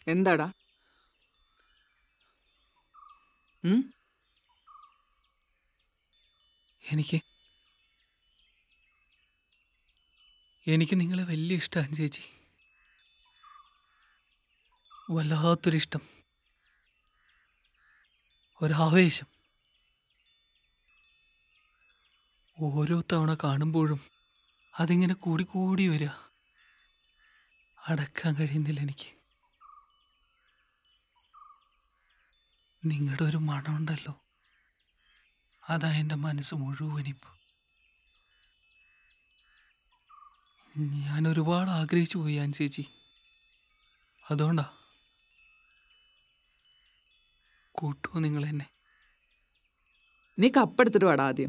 എന്താടാ ഉം? എനിക്ക് എനിക്ക് നിങ്ങളെ വലിയ ഇഷ്ടമാണ് ചേച്ചി വല്ലാത്തൊരിഷ്ടം ഒരാവേശം ഓരോ തവണ കാണുമ്പോഴും അതിങ്ങനെ കൂടി കൂടി വരിക അടക്കാൻ കഴിയുന്നില്ല എനിക്ക് നിങ്ങളുടെ ഒരു മണമുണ്ടല്ലോ അതാ എൻ്റെ മനസ്സ് മുഴുവനിപ്പോൾ ഞാൻ ഒരുപാട് ആഗ്രഹിച്ചു പോയി ഞാൻ ചേച്ചി അതുകൊണ്ടാ കൂട്ടുമോ നിങ്ങൾ എന്നെ നീ കപ്പെടുത്തിട്ട് വാടാ ആദ്യം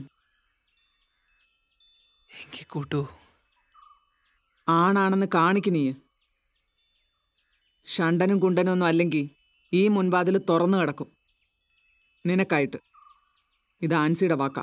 എങ്കിൽ കൂട്ടുമോ ആണാണെന്ന് കാണിക്ക് നീ ഷണ്ടനും കുണ്ടനും ഒന്നും അല്ലെങ്കിൽ ഈ മുൻവാതിൽ തുറന്നു കിടക്കും നിനക്കായിട്ട് ഇത് ആൻസിയുടെ വാക്കാ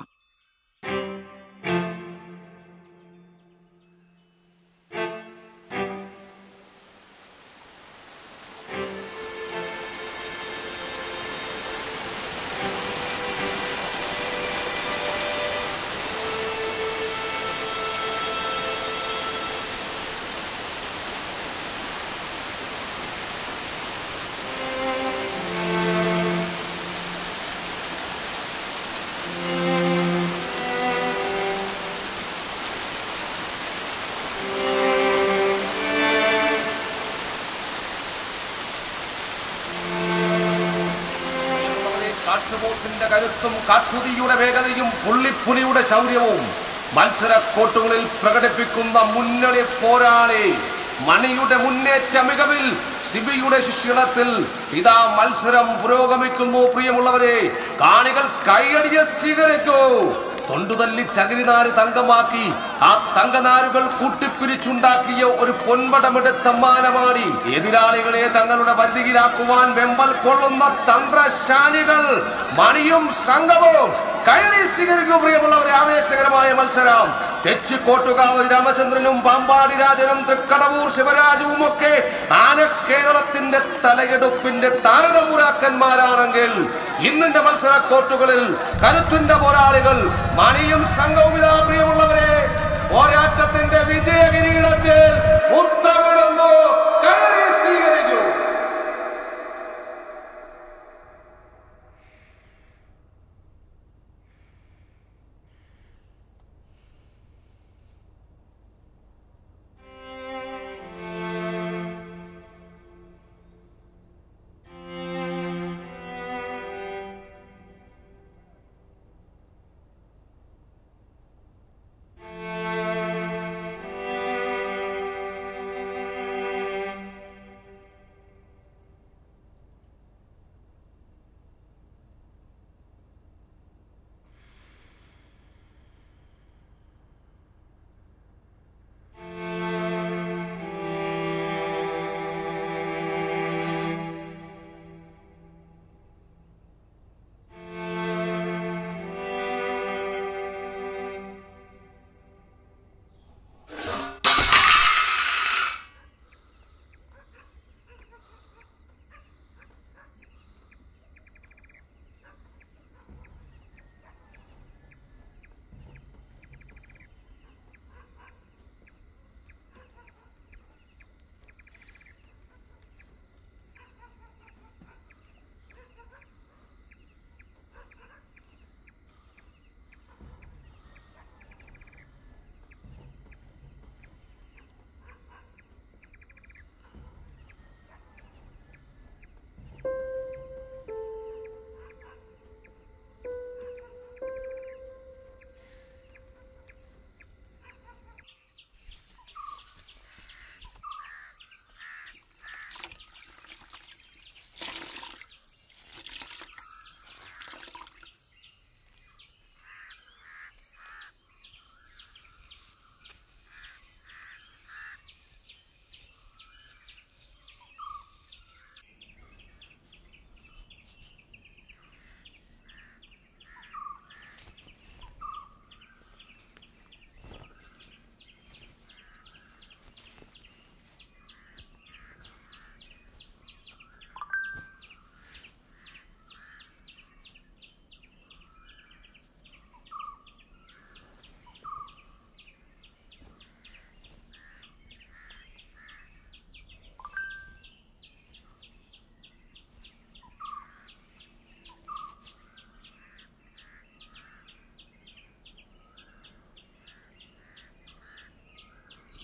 കാട്ടുപോത്തിന്റെ കരുത്തും കാട്ടുതീയുടെ വേഗതയും പുള്ളിപ്പുലിയുടെ ശൗര്യവും മത്സര കോട്ടുകളിൽ പ്രകടിപ്പിക്കുന്ന മുന്നണി പോരാളി മണിയുടെ മുന്നേറ്റ മികവിൽ സിബിയുടെ ശിക്ഷണത്തിൽ ഇതാ മത്സരം പുരോഗമിക്കുന്നു പ്രിയമുള്ളവരെ കാണികൾ കൈയടിയെ സ്വീകരിക്കൂ തൊണ്ടുതല്ലി ചകിരിനാര് തങ്കമാക്കി ആ തങ്കനാരുകൾ കൂട്ടിപ്പിരിച്ചുണ്ടാക്കിയ ഒരു പൊൻപടമെടുത്ത മാനമാടി എതിരാളികളെ തങ്ങളുടെ വരുതിയിലാക്കുവാൻ വെമ്പൽ കൊള്ളുന്ന തന്ത്രശാലികൾ മണിയും സംഘവും കയറി സ്വീകരിക്കും പ്രിയമുള്ളവരെ ആവേശകരമായ മത്സരം തെച്ചിക്കോട്ടുകാവ് രാമചന്ദ്രനും പാമ്പാടി രാജനും തൃക്കടവൂർ ശിവരാജുവും ഒക്കെ ആനക്കേരളത്തിന്റെ തലയെടുപ്പിന്റെ താരതമ്പുരാക്കന്മാരാണെങ്കിൽ ഇന്നിന്റെ മത്സര കോർട്ടുകളിൽ കരുത്തിന്റെ പോരാളികൾ മണിയും സംഘവും ഇതാ പ്രിയമുള്ളവരെ പോരാട്ടത്തിന്റെ വിജയ കിരീടത്തിൽ മുത്തമിടുന്നു കയറി സ്വീകരിക്കൂ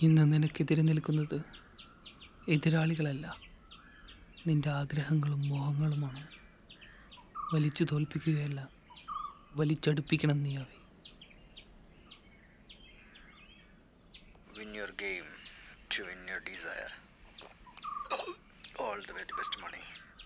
ഇന്ന് നിനക്കെതിരെ നിൽക്കുന്നത് എതിരാളികളല്ല നിന്റെ ആഗ്രഹങ്ങളും മോഹങ്ങളുമാണ് വലിച്ചു തോൽപ്പിക്കുകയല്ല വലിച്ചടുപ്പിക്കണം നീ അവയെ win your game to win your desire. All the very best money.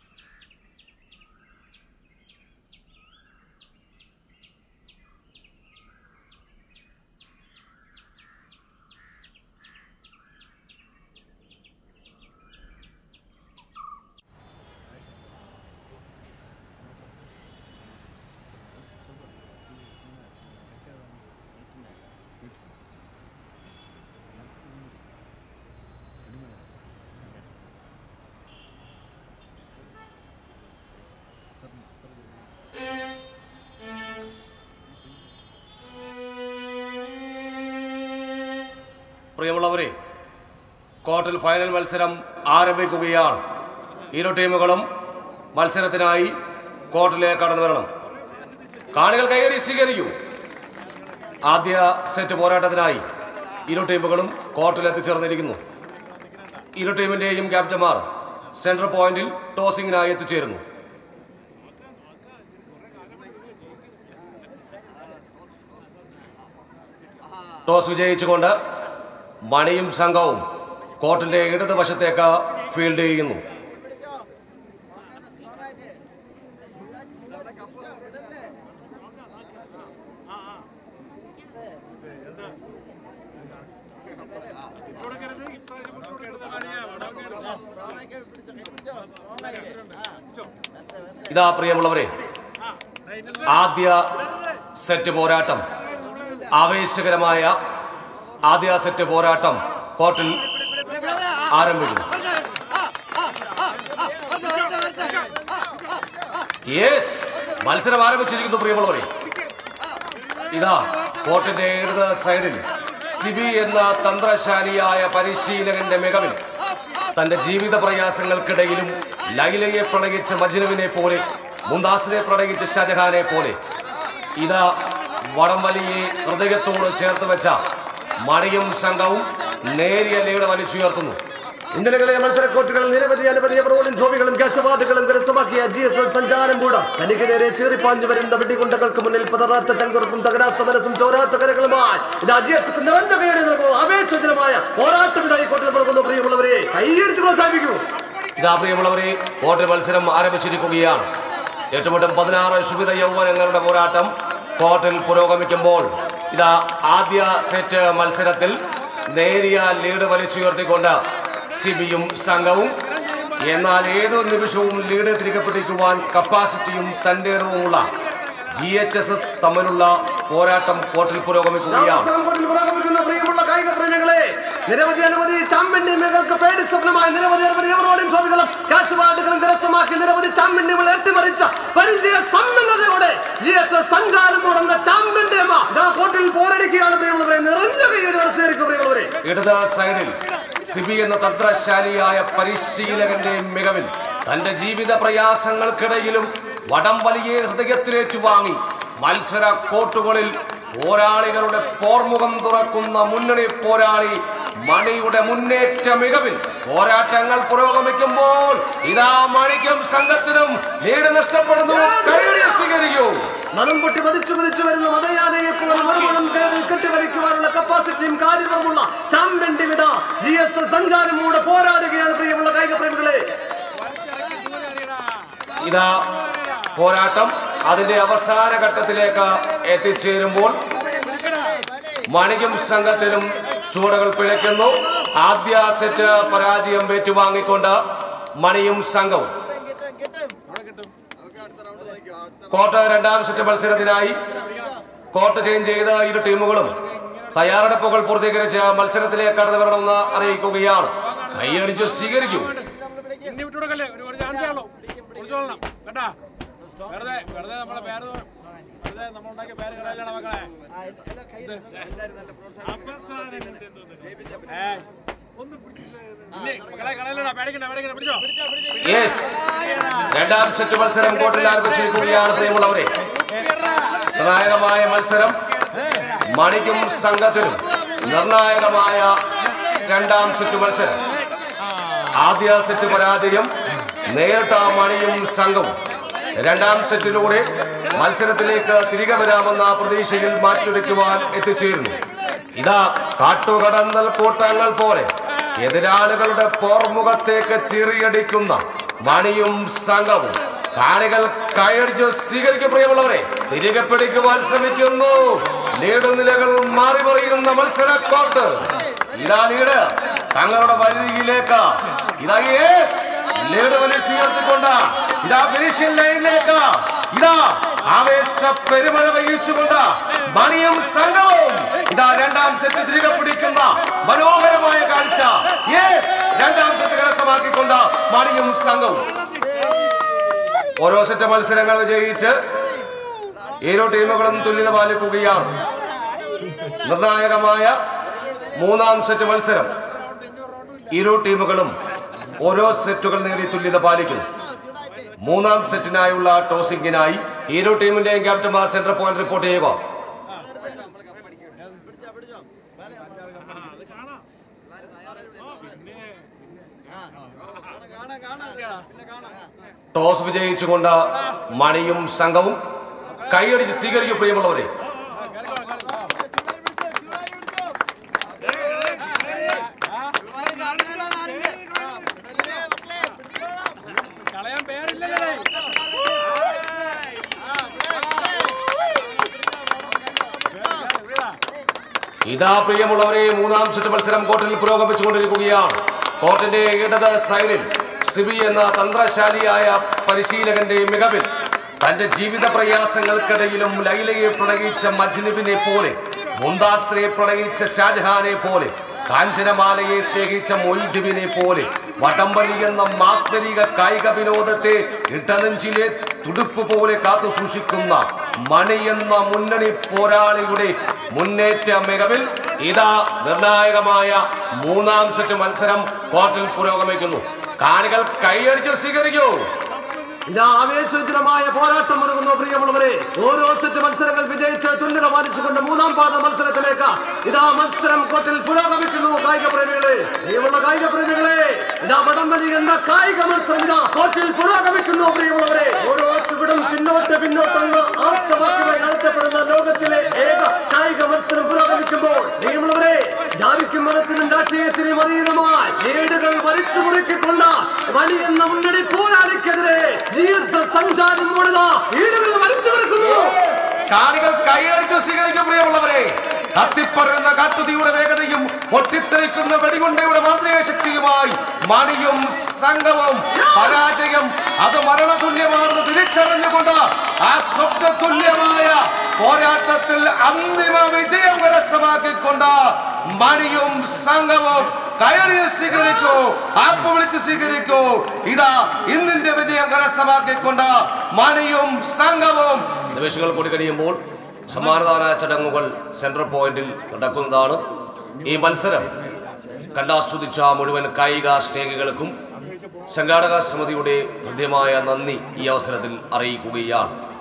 പ്രിയമുള്ളവരെ ക്വാർട്ടർ ഫൈനൽ മത്സരം ആരംഭിക്കുകയാണ് ഇരു ടീമുകളും മത്സരത്തിനായി കോർട്ടിലേക്ക് കടന്നു വരണം കാണികൾ കൈയടി സ്വീകരിക്കൂ ആദ്യ സെറ്റ് പോരാട്ടത്തിനായി ഇരു ടീമുകളും കോർട്ടിൽ എത്തിച്ചേർന്നിരിക്കുന്നു ഇരു ടീമിന്റെയും ക്യാപ്റ്റന്മാർ സെൻട്രൽ പോയിന്റിൽ ടോസിങ്ങിനായി എത്തിച്ചേരുന്നു ടോസ് വിജയിച്ചുകൊണ്ട് മണിയും സംഘവും കോർട്ടിന്റെ ഇടതുവശത്തേക്ക് ഫീൽഡ് ചെയ്യുന്നു ഇതാ പ്രിയമുള്ളവരെ ആദ്യ സെറ്റ് പോരാട്ടം ആവേശകരമായ ആദ്യ സെറ്റ് പോരാട്ടം കോർട്ടിൽ ആരംഭിക്കുന്നു യെസ് മത്സരം ആരംഭിച്ചിരിക്കുന്നു പ്രിയമുള്ളവരെ ഇതാ കോർട്ടിന്റെ ഇടത് സൈഡിൽ സിബി എന്ന തന്ത്രശാലിയായ പരിശീലകന്റെ മികവിൽ തന്റെ ജീവിത പ്രയാസങ്ങൾക്കിടയിലും ലൈലയെ പ്രണയിച്ച മജ്നുവിനെ പോലെ മുന്താസിനെ പ്രണയിച്ച ഷാജഹാനെ പോലെ ഇതാ വടംവലിയെ ഹൃദയത്തോട് ചേർത്ത് വെച്ച മണിയും സംഘവും നേരിയ ലീഡ് വലിച്ചുയർത്തുന്നു ഇന്നലകളെ മത്സരക്കോട്ടുകൾ നിരവധി അനവധി റോളിംഗ് ട്രോഫികളും ക്യാച്ച് അവാർഡുകളും കരസ്ഥമാക്കിയ ജി എസ് എൽ സഞ്ചാരം കൂട തനിക്ക് നേരെ ചീറിപ്പാഞ്ഞു വരുന്ന വെടികുണ്ടകൾക്ക് മുന്നിൽ പതറാത്ത ചങ്കുറപ്പും തകരാത്ത മനസ്സും ചോരാത്ത കരകളുമായി ഇതാ ജി എസ് നിറഞ്ഞ കൈയടി നൽകുന്നു ആവേശോജ്വലമായ പോരാട്ടം ഇതായി കോട്ടിൽ പിറകുന്നു പ്രിയമുള്ളവരെ കൈയടിച്ച് പ്രോത്സാഹിപ്പിക്കുന്നു ഇതാ പ്രിയമുള്ളവരെ കോർട്ട് മത്സരം ആരംഭിച്ചിരിക്കുകയാണ് എട്ടുമുട്ടും പതിനാറ് ശുഭിത യൗവനങ്ങളുടെ പോരാട്ടം കോർട്ടിൽ പുരോഗമിക്കുമ്പോൾ ഇതാ ആദ്യ സെറ്റ് മത്സരത്തിൽ നേരിയ ലീഡ് വലിച്ചുയർത്തിക്കൊണ്ട് സിബിയും സംഘവും എന്നാൽ ഏതോ നിമിഷവും ലീഡ് തിരികെ പിടിക്കുവാൻ കപ്പാസിറ്റിയും തന്റെ ഇടവുമുള്ള ജി എച്ച് എസ് എസ് തമ്മിലുള്ള പോരാട്ടം കോർട്ടിൽ പുരോഗമിക്കുകയാണ് മത്സരം കോട്ടിൽ പുരോഗമിക്കുന്ന പ്രിയമുള്ള കായിക പ്രേമികളെ നിരവധി അനവധി ചാമ്പ്യൻ ടീമുകൾക്ക് പേടി സ്വപ്നമായ നിരവധി അനവധി റോളിംഗ് ട്രോഫികളും ക്യാച്ച് അവാർഡുകളും കരസ്ഥമാക്കി നിരവധി ചാമ്പ്യൻ ടീമുകൾ എത്തിമറിച്ച പരിചയ സമ്പന്നതയോടെ ജി എസ് എസ് സഞ്ചാരം മുടങ്ങുന്ന ചാമ്പ്യൻ ടീം ഇതാ കോട്ടിൽ പോരടിക്കുകയാണ് പ്രിയമുള്ളവരെ നിറഞ്ഞ കൈയ്യടികൾ സ്വീകരിക്കും പ്രിയമുള്ളവരെ ഇടത് സൈഡിൽ സിബി എന്ന തന്ത്രശാലിയായ പരിശീലകന്റെ മികവിൽ തന്റെ ജീവിത പ്രയാസങ്ങൾക്കിടയിലും വടംവലിയെ ഹൃദയത്തിലേറ്റു വാങ്ങി മത്സര കോർട്ടുകളിൽ പോരാളികളുടെ പോർമുഖം തുറക്കുന്ന മുന്നണി പോരാളി മണിയുടെ മുന്നേറ്റ മികവിൽ പോരാട്ടങ്ങൾ പുരോഗമിക്കുമ്പോൾ ഇതാ മണിക്കും സംഘത്തിനും ലീഡ് നഷ്ടപ്പെടുന്നു കൈയടി സ്വീകരിക്കൂ മനം പൊട്ടി പതിച്ചു കുതിച്ചു വരുന്ന മതയാനയെ പോലെ മറുപണം കയറി കെട്ടിവലിക്കുവാനുള്ള കപ്പാസിറ്റിയും കാര്യപരമുള്ള ചാമ്പ്യൻ ടീം ഇതാ ജി എസ് എൽ സഞ്ചാരം കൂടെ പോരാടുകയാണ് പ്രിയമുള്ള കായിക പ്രേമികളെ ഇതാ പോരാട്ടം അതിന്റെ അവസാന ഘട്ടത്തിലേക്ക് എത്തിച്ചേരുമ്പോൾ മണിക്കും സംഘത്തിനും ചൂടകൾ പിഴയ്ക്കുന്നു ആദ്യ സെറ്റ് പരാജയം ഏറ്റുവാങ്ങിക്കൊണ്ട് മണിയും സംഘവും കോർട്ട് രണ്ടാം സെറ്റ് മത്സരത്തിനായി കോർട്ട് ചേഞ്ച് ചെയ്ത ഇരു ടീമുകളും തയ്യാറെടുപ്പുകൾ പൂർത്തീകരിച്ച് മത്സരത്തിലേക്ക് കടന്നു വരണമെന്ന് അറിയിക്കുകയാണ് കൈയടിച്ച് സ്വീകരിക്കൂ ഇനി വിട്ടുകൊടുക്കല്ലേ ഒരു ഒരു ചാൻസ് ആണല്ലോ കുടിച്ചോളണം കേട്ടാ വെറുതെ വെറുതെ നമ്മളെ പേര് തോ- വെറുതെ നമ്മൾ ഉണ്ടാക്കിയ പേര് കളയലാണ് മക്കളെ ഇത്. ഏയ്. ഇല്ലേ, മക്കളെ കളയല്ലടാ പേടിക്കണ്ട പേടിക്കണ്ട പിടിച്ചോ യെസ് രണ്ടാം സെറ്റ് മത്സരം കോർട്ടിൽ ആരംഭിച്ചിരിക്കുകയാണ് പ്രിയമുള്ളവരെ നിർണായകമായ മത്സരം മണിക്കും സംഘത്തിനും നിർണായകമായ രണ്ടാം സെറ്റ് മത്സരം ആദ്യ സെറ്റ് പരാജയം നേരിട്ട മണിയും സംഘവും രണ്ടാം സെറ്റിലൂടെ മത്സരത്തിലേക്ക് തിരികെ വരാമെന്ന പ്രതീക്ഷയിൽ മാറ്റുരയ്ക്കുവാൻ എത്തിച്ചേരുന്നു ഇതാ കാട്ടുകടന്നൽ കൂട്ടങ്ങൾ പോലെ എതിരാളികളുടെ പോർമുഖത്തേക്ക് ചിറിയടിക്കുന്ന മണിയും സംഘവും കാണികൾ കൈയടിച്ച് സ്വീകരിക്കും പ്രിയമുള്ളവരെ തിരികെ പിടിക്കുവാൻ ശ്രമിക്കുന്നു ലീഡ് നിലകൾ മാറി മറിയുന്ന മത്സര കോർട്ട് ഇതാ ലീഡ് തങ്ങളുടെ പരിധിയിലേക്ക് ഇതാ യെസ് ലീഡ് വലിച്ചുയർത്തിക്കൊണ്ട് ഇതാ ഫിനിഷിംഗ് ലൈനിലേക്ക് ഇതാ ആവേശ പെരുമഴ പെയ്യിച്ചുകൊണ്ട് മണിയും സംഘവും ഇതാ രണ്ടാം സെറ്റ് തിരികെ പിടിക്കുന്ന മനോഹരമായ കാഴ്ച യെസ് രണ്ടാം സെറ്റ് കരസ്ഥമാക്കിക്കൊണ്ട് മണിയും സംഘവും ഓരോ സെറ്റ് മത്സരങ്ങൾ വിജയിച്ച് ഇരു ടീമുകളും തുല്യത പാലിക്കുകയാണ് നിർണായകമായ മൂന്നാം സെറ്റ് മത്സരം ഇരു ടീമുകളും ഓരോ സെറ്റുകൾ നേടി തുല്യത പാലിക്കുന്നു മൂന്നാം സെറ്റിനായുള്ള ടോസിംഗിനായി ഇരു ടീമിന്റെയും ക്യാപ്റ്റന്മാർ സെന്റർ പോയിന്റ് റിപ്പോർട്ട് ചെയ്യുക ടോസ് വിജയിച്ചുകൊണ്ട് മണിയും സംഘവും കൈയടിച്ച് സ്വീകരിക്കും പ്രിയമുള്ളവരെ കളയാൻ പേരില്ലല്ലേ ഇതാ പ്രിയമുള്ളവരെ മൂന്നാം സെറ്റ് മത്സരം കോർട്ടിൽ പുരോഗമിച്ചുകൊണ്ടിരിക്കുകയാണ് കോർട്ടിന്റെ ഇടത് സൈഡിൽ സിബി എന്ന തന്ത്രശാലിയായ പരിശീലകന്റെ മികവിൽ തന്റെ ജീവിത പ്രയാസങ്ങൾക്കിടയിലും ലൈലയെ പ്രണയിച്ച മജ്നുവിനെ പോലെ മുന്താസിനെ പ്രണയിച്ച ഷാജഹാനെ പോലെ കാഞ്ചനമാലയെ സ്നേഹിച്ച മൊയ്തുവിനെ പോലെ വടംവലി എന്ന മാസ്തരിക കായിക വിനോദത്തെ ഇടനെഞ്ചിലെ തുടുപ്പ് പോലെ കാത്തു സൂക്ഷിക്കുന്ന മണി എന്ന മുന്നണി പോരാളിയുടെ മുന്നേറ്റ മികവിൽ ഇതാ നിർണായകമായ മൂന്നാം സെറ്റ് മത്സരം കോർട്ടിൽ പുരോഗമിക്കുന്നു കാണികൾ കൈയടിച്ച് സ്വീകരിക്കൂ ഇതാ ആവേശോജ്വലമായ പോരാട്ടം ഒരുങ്ങുന്നു പ്രിയമുള്ളവരെ ഓരോ സെറ്റ് മത്സരങ്ങൾ വിജയിച്ച് തുല്യത പാലിച്ചുകൊണ്ട് മൂന്നാം പാദ മത്സരത്തിലേക്ക് ഇതാ മത്സരം കോട്ടിൽ പുരോഗമിക്കുന്നു കായിക പ്രേമികളെ പ്രിയമുള്ള കായിക പ്രേമികളെ ഇതാ വടംവലി എന്ന കായിക മത്സരം ഇതാ കോട്ടിൽ പുരോഗമിക്കുന്നു പ്രിയമുള്ളവരെ ഓരോ ചുവടും പിന്നോട്ട് പിന്നോട്ടെന്ന് ആർത്തവാക്യമായി നടത്തപ്പെടുന്ന ലോകത്തിലെ ഏക കായിക മത്സരം പുരോഗമിക്കുമ്പോൾ പ്രിയമുള്ളവരെ ജാതിക്കും മതത്തിനും രാഷ്ട്രീയത്തിനും അതീതമായി ഏടുകൾ വലിച്ചു മുറുക്കിക്കൊണ്ട് വലിയെന്ന മുന്നണി പോരാളിക്കെതിരെ ജീവസ സഞ്ചാരം മൂടുക ഏടുകൾ വലിച്ചു മുറുക്കുന്നു കാണികൾ കൈയടിച്ച് സ്വീകരിക്കും പ്രിയമുള്ളവരെ കത്തിപ്പടരുന്ന കാട്ടുതീയുടെ വേഗതയും പൊട്ടിത്തെറിക്കുന്ന വെടികൊണ്ടയുടെ മാന്ത്രിക ശക്തിയുമായി മണിയും സംഘവും പരാജയം അത് മരണതുല്യമാണെന്ന് തിരിച്ചറിഞ്ഞുകൊണ്ട് ആ സ്വപ്ന തുല്യമായ പോരാട്ടത്തിൽ അന്തിമ വിജയം കരസ്ഥമാക്കിക്കൊണ്ട് മണിയും സംഘവും കയറി സ്വീകരിക്കൂ ആപ്പ് വിളിച്ച് സ്വീകരിക്കൂ ഇതാ ഇന്നിന്റെ വിജയം കരസ്ഥമാക്കിക്കൊണ്ട് മണിയും സംഘവും നിമിഷങ്ങൾ കൂടി കഴിയുമ്പോൾ സമ്മാനദാന ചടങ്ങുകൾ സെൻട്രൽ പോയിന്റിൽ നടക്കുന്നതാണ് ഈ മത്സരം കണ്ടാസ്വദിച്ച മുഴുവൻ കായിക സ്നേഹികൾക്കും സംഘാടക സമിതിയുടെ ഹൃദ്യമായ നന്ദി ഈ അവസരത്തിൽ അറിയിക്കുകയാണ്